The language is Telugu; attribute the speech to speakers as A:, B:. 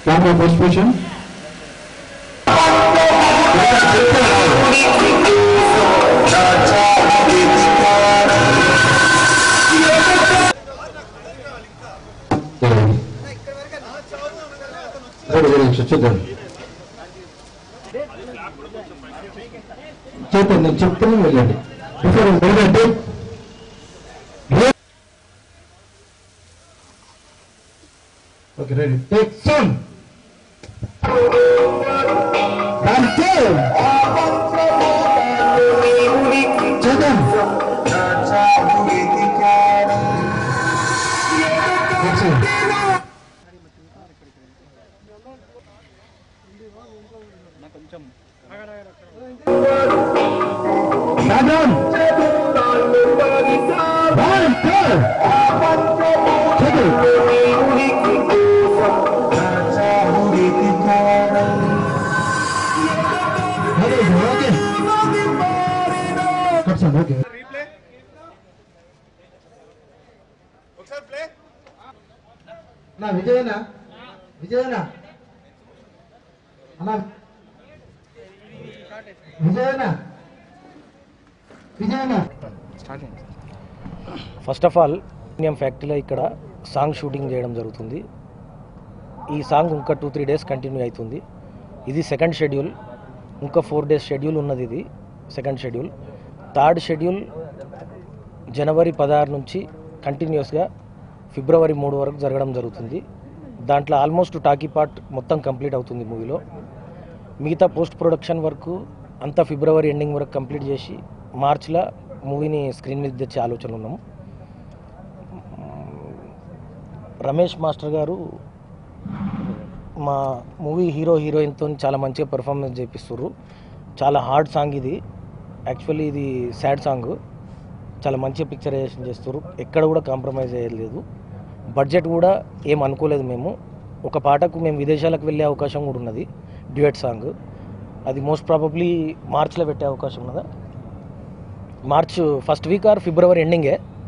A: Camera first position. Ready, ready, ready, చూద్దాం చెప్పండి నేను చెప్తాను వెళ్ళండి బిఫోర్ వెళ్ళండి ఓకే రెడీ టేక్ సన్ అంతే చూద్దాం Excellent. Background. One, two. Take it. Okay, okay. Cut some, okay. నా విజయనా విజయనా అన్నా విజయనా విజయనా
B: ఫస్ట్ ఆఫ్ ఆల్ ఇండియం ఫ్యాక్టరీలో ఇక్కడ సాంగ్ షూటింగ్ చేయడం జరుగుతుంది ఈ సాంగ్ ఇంకా టూ త్రీ డేస్ కంటిన్యూ అవుతుంది ఇది సెకండ్ షెడ్యూల్ ఇంకా ఫోర్ డేస్ షెడ్యూల్ ఉన్నది ఇది సెకండ్ షెడ్యూల్ థర్డ్ షెడ్యూల్ జనవరి పదహారు నుంచి కంటిన్యూస్గా ఫిబ్రవరి మూడు వరకు జరగడం జరుగుతుంది దాంట్లో ఆల్మోస్ట్ టాకీ పార్ట్ మొత్తం కంప్లీట్ అవుతుంది మూవీలో మిగతా పోస్ట్ ప్రొడక్షన్ వరకు అంతా ఫిబ్రవరి ఎండింగ్ వరకు కంప్లీట్ చేసి మార్చ్లో మూవీని స్క్రీన్ మీద తెచ్చే ఆలోచన ఉన్నాము రమేష్ మాస్టర్ గారు మా మూవీ హీరో హీరోయిన్తో చాలా మంచిగా పెర్ఫార్మెన్స్ చేపిస్తుర్రు చాలా హార్డ్ సాంగ్ ఇది యాక్చువల్లీ ఇది సాడ్ సాంగ్ చాలా మంచిగా పిక్చరైజేషన్ చేస్తారు ఎక్కడ కూడా కాంప్రమైజ్ అయ్యలేదు బడ్జెట్ కూడా ఏం అనుకోలేదు మేము ఒక పాటకు మేము విదేశాలకు వెళ్ళే అవకాశం కూడా ఉన్నది డ్యూయట్ సాంగ్ అది మోస్ట్ ప్రాబబ్లీ మార్చ్లో పెట్టే అవకాశం ఉన్నదా మార్చ్ ఫస్ట్ వీక్ ఆర్ ఫిబ్రవరి ఎండింగే